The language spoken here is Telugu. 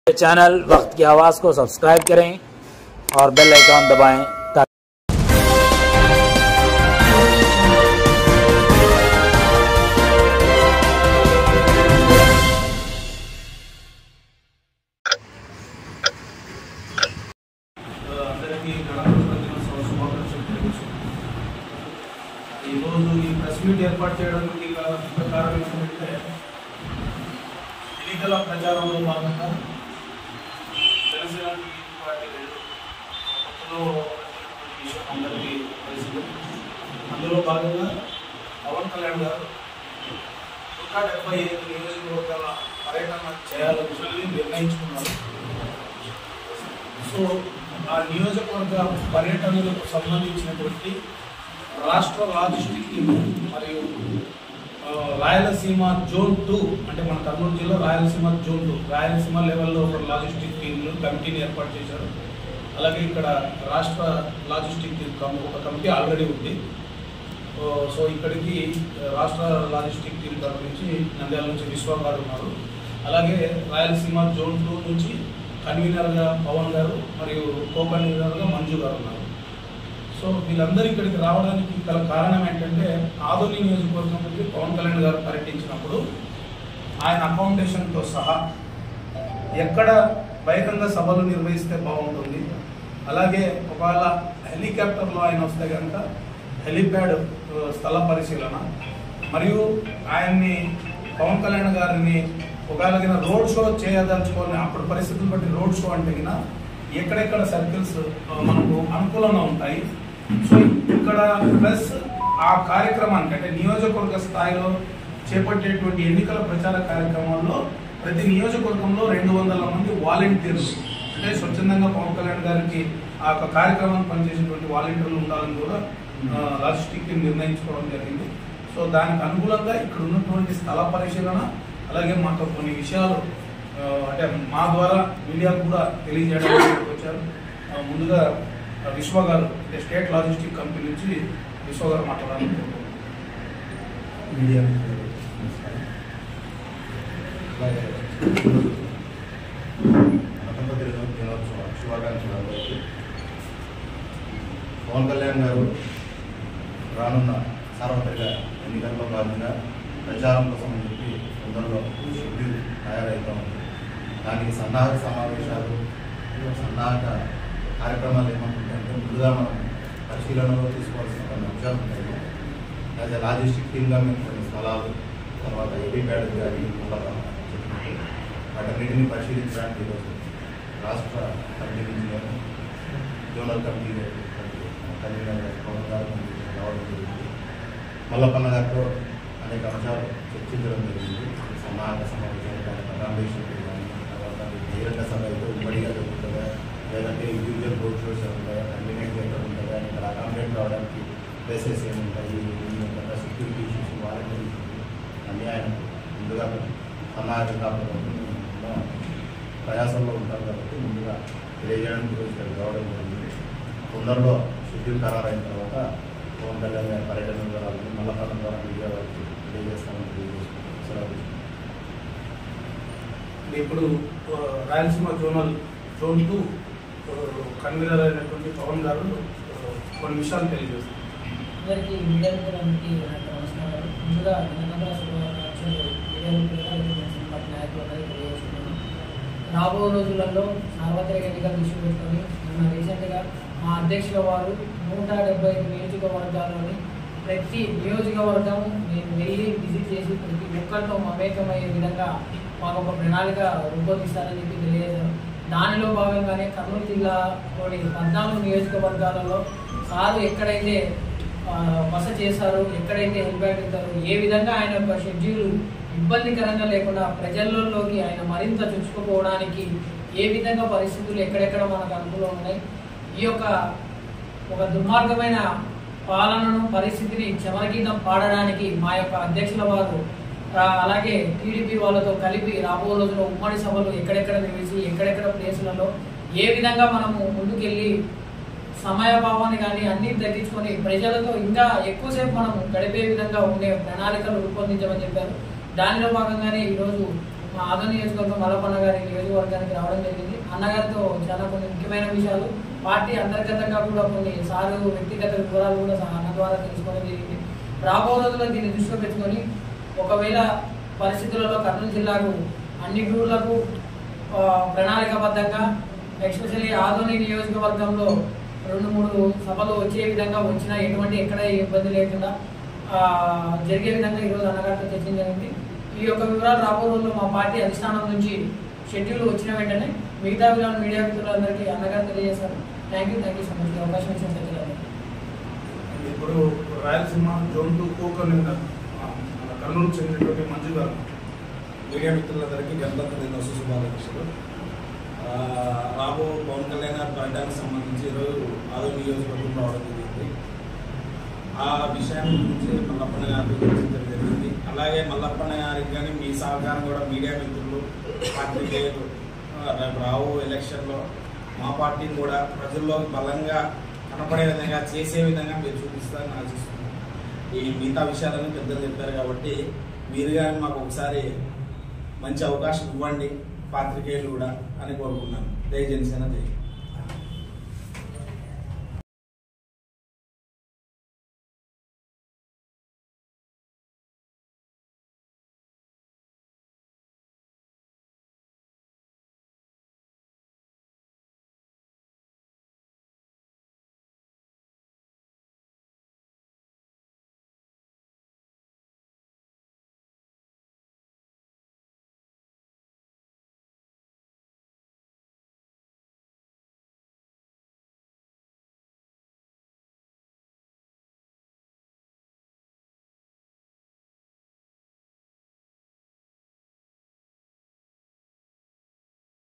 चैनल वक्त की आवाज़ को सब्सक्राइब करें और बेल आइकॉन दबाएं ताकि అందరికీ గణతంత్ర దినోత్సవ శుభాకాంక్షలు తెలియజేస్తున్నాను ఈరోజు ఈ ప్రెస్ మీట్ ఏర్పాటు చేయడానికి గల ముఖ్య కారణం ఏంటంటే ఎన్నికల ప్రచారంలో భాగంగా జనసేన టీడీపీ పార్టీ రెండు కొత్తలో వచ్చినటువంటి విషయం అందరికీ తెలిసింది అందులో భాగంగా పవన్ కళ్యాణ్ గారు నూట డెబ్బై ఐదు నియోజకవర్గాల పర్యటన చేయాలని చెప్పి నిర్ణయించుకున్నారు సో ఆ నియోజకవర్గ పర్యటనలకు సంబంధించినటువంటి రాష్ట్ర లాజిస్టిక్ టీమ్ మరియు ఆ, రాయలసీమ జోన్ టూ అంటే మన కర్నూలు జిల్లా రాయలసీమ జోన్ టూ రాయలసీమ లెవెల్లో ఒక లాజిస్టిక్ టీంలు కమిటీని ఏర్పాటు చేశారు అలాగే ఇక్కడ రాష్ట్ర లాజిస్టిక్ టీం కమ్- ఒక కమిటీ ఆల్రెడీ ఉంది ఓ, సో ఇక్కడికి ఆ, రాష్ట్ర లాజిస్టిక్ టీం తరఫు నుంచి నంద్యాల నుంచి విశ్వ గారు ఉన్నారు అలాగే రాయలసీమ జోన్ టూ నుంచి కన్వీనర్గా పవన్ గారు మరియు కో కన్వీనర్గా మంజు గారు ఉన్నారు సో వీళ్ళందరూ ఇక్కడికి రావడానికి గల కారణం ఏంటంటే ఆదోని నియోజకవర్గం నుంచి పవన్ కళ్యాణ్ గారు పర్యటించినప్పుడు ఆయన అకామిడేషన్తో సహా ఎక్కడ బహిరంగ సభలు నిర్వహిస్తే బాగుంటుంది అలాగే ఒకవేళ హెలికాప్టర్లో ఆయన వస్తే కనుక హెలిప్యాడ్ ఆ, స్థల పరిశీలన మరియు ఆయన్ని పవన్ కళ్యాణ్ గారిని ఒకవేళ గిన రోడ్ షో చేయదలుచుకొని అప్పుడు పరిస్థితులు బట్టి రోడ్ షో అంటే గిన ఎక్కడెక్కడ సర్కిల్స్ మనకు అనుకూలంగా ఉంటాయి సో ఇక్కడ ప్లస్ ఆ కార్యక్రమానికి అంటే నియోజకవర్గ స్థాయిలో చేపట్టేటువంటి ఎన్నికల ప్రచార కార్యక్రమాల్లో ప్రతి నియోజకవర్గంలో రెండు వందల మంది వాలంటీర్లు అంటే స్వచ్ఛందంగా పవన్ కళ్యాణ్ గారికి ఆ యొక్క కార్యక్రమాన్ని పనిచేసేటువంటి వాలంటీర్లు ఉండాలని కూడా ఆ, లాజిస్టిక్ టీం నిర్ణయించుకోవడం జరిగింది సో దానికి అనుకూలంగా ఇక్కడ ఉన్నటువంటి స్థల పరిశీలన అలాగే మాకు కొన్ని విషయాలు ఆ, అంటే మా ద్వారా మీడియాకు కూడా తెలియజేయడానికి వచ్చారు ఆ, ముందుగా ఆ, విశ్వ గారు అంటే స్టేట్ లాజిస్టిక్ కంపెనీ నుంచి విశ్వ గారు మాట్లాడాలనుకుంటున్నాను మీడియా మిత్రులకు నమస్కారం. అలాగే గణతంత్ర దినో- దినోత్సవ శుభాకాంక్షలు అందరికీ పవన్ కళ్యాణ్ గారు రానున్న సార్వత్రిక ఎన్నికల్లో భాగంగా ప్రచారం కోసం అని చెప్పి తొందరలో షెడ్యూల్ తయారైతా ఉంది దానికి సన్నాహక సమావేశాలు సన్నాహక కార్యక్రమాలు ఏమంటుంటే ముందుగా మనం పరిశీలనలో తీసుకోవాల్సిన కొన్ని అంశాలు ఉంటాయి యాజ్ ఎ లాజిస్టిక్ టీమ్గా మేము కొన్ని స్థలాలు తర్వాత ఏబీ ప్యాడ్ కానీ వాటన్నిటిని పరిశీలించడానికి ఈరోజు రాష్ట్ర కమిటీ నుంచి నేను జోనల్ కమిటీ కన్వీనర్ పవన్ గారు మనకి రావడం జరిగింది మల్లప్పన్న గారితో అనేక అంశాలు చర్చించడం జరిగింది సన్నాహక సమావేశాలు కానీ అకామిడేషన్ కానీ తర్వాత బహిరంగ సభ అయితే ఉమ్మడిగా జరుగుతుందా లేదంటే ఇండివిజువల్ రోడ్ షోస్ ఉంటాయా కన్వీనియంట్ ఎక్కడ ఉంటుందా ఇక్కడ అకామిడేట్ కావడానికి ప్లేసెస్ ఏముంటాయి ఏముంటాయి సెక్యూరిటీ ఇష్యూస్ వారంటీ అన్నీ ఆయన ముందుగా సన్నాహక కాపాడుతూ ప్రయాసంలో ఉంటారు కాబట్టి ముందుగా తెలియజేయడానికి ఈరోజు ఇక్కడికి రావడం జరిగింది తొందరలో షెడ్యూల్ ఖరారైన తర్వాత పవన్ కళ్యాణ్ గారి పర్యటన వివరాలను మల్లపల్లం ద్వారా మీడియా వారికి తెలియజేస్తామని తెలియజేస్తున్నాను సెలవు తీసుకుంటున్నాను. ఇప్పుడు ఆ, రాయలసీమ జోనల్ జోన్ టూ ఆ, కన్వీనర్ అయినటువంటి పవన్ గారు ఆ, కొన్ని విషయాలు తెలియజేస్తారు అందరికీ మీడియా మిత్రులందరికీ నా యొక్క నమస్కారాలు ముందుగా గణతంత్ర శుభాకాంక్షలు మీడియా మిత్రులకు జనసేన పార్టీ నాయకులందరికీ తెలియజేస్తున్నాను రాబో రోజులలో సార్వత్రిక ఎన్నికలు దృష్టి పెట్టుకొని మొన్న రీసెంట్గా మా అధ్యక్షుల వారు నూట డెబ్బై ఐదు నియోజకవర్గాల్లోని ప్రతి నియోజకవర్గం నేను వెళ్ళి విజిట్ చేసి ప్రతి ఒక్కరితో మమేకమయ్యే విధంగా మాకు ఒక ప్రణాళిక రూపొందిస్తారని చెప్పి తెలియజేశారు దానిలో భాగంగానే కర్నూలు జిల్లాలోని పద్నాలుగు నియోజకవర్గాలలో సారు ఎక్కడైతే ఆ, బస చేశారు ఎక్కడైతే హెల్ప్ ఇస్తారు ఏ విధంగా ఆయన యొక్క షెడ్యూల్ ఇబ్బందికరంగా లేకుండా ప్రజల్లోకి ఆయన మరింత చొచ్చుకుపోవడానికి ఏ విధంగా పరిస్థితులు ఎక్కడెక్కడ మనకు అనుకూలంగా ఉన్నాయి ఈ యొక్క ఒక దుర్మార్గమైన పాలనను పరిస్థితిని చమరగీతం పాడడానికి మా యొక్క అధ్యక్షుల వారు ఆ, అలాగే టీడీపీ వాళ్ళతో కలిపి రాబో రోజుల్లో ఉమ్మడి సభలు ఎక్కడెక్కడ నిర్వహించి ఎక్కడెక్కడ ప్లేసులలో ఏ విధంగా మనము ముందుకెళ్ళి సమయభావాన్ని కానీ అన్ని తగ్గించుకొని ప్రజలతో ఇంకా ఎక్కువసేపు మనం గడిపే విధంగా ఉండే ప్రణాళికలు రూపొందించమని చెప్పారు దానిలో భాగంగానే ఈరోజు మా ఆదో నియోజకవర్గం మల్లపన్న గారి నియోజకవర్గానికి రావడం జరిగింది అన్నగారితో చాలా కొన్ని ముఖ్యమైన విషయాలు పార్టీ అంతర్గతంగా కూడా కొన్ని సారు వ్యక్తిగత వివరాలు కూడా సా- అన్న ద్వారా తెలుసుకోవడం జరిగింది రాబో రోజుల్లో దీన్ని దృష్టిలో పెట్టుకొని ఒకవేళ పరిస్థితులలో కర్నూలు జిల్లాకు అన్ని గ్రూపులకు ఆ, ప్రణాళికాబద్ధంగా ఎస్పెషల్లీ ఆధోని నియోజకవర్గంలో రెండు మూడు సభలు వచ్చే విధంగా వచ్చినా ఎటువంటి ఎక్కడ ఇబ్బంది లేకుండా ఆ, జరిగే విధంగా ఈరోజు అన్నగారితో చర్చించండి ఈ యొక్క వివరాలు రాబో రోజుల్లో మా పార్టీ అధిష్టానం నుంచి షెడ్యూల్ వచ్చిన వెంటనే మిగతా వివరాలు మీడియా మిత్రులందరికీ అన్నగారు తెలియజేశారు thank you thank you so much ఈ అవకాశం ఇచ్చిన పెద్దలందరికీ ఇప్పుడు Rayalaseema zone two co convener ఆ, మన కర్నూలు చెందినటువంటి మంజు గారు మీడియా మిత్రులందరికీ గణతంత్ర దినోత్సవ శుభాకాంక్షలు ఆ, రాబో పవన్ కళ్యాణ్ గారి పర్యటనకు సంబంధించి ఈరోజు ఆదో నియోజకవర్గం రావడం జరిగింది ఆ విషయాన్ని గురించి మల్లప్పన్న గారితో చర్చించడం జరిగింది అలాగే మల్లప్పన్న గారికి కానీ మీ సహకారం కూడా మీడియా మిత్రులు పార్టీకేయులు ఆ, రేపు రావు ఎలక్షన్లో మా పార్టీని కూడా ప్రజల్లో బలంగా కనపడే విధంగా చేసే విధంగా మీరు చూపిస్తారని ఆశిస్తున్నాను ఈ మిగతా విషయాలన్నీ పెద్దలు చెప్పారు కాబట్టి మీరు కానీ మాకు ఒకసారి మంచి అవకాశం ఇవ్వండి పాత్రికేయులు కూడా అని కోరుకున్నాను జై జనసేన జై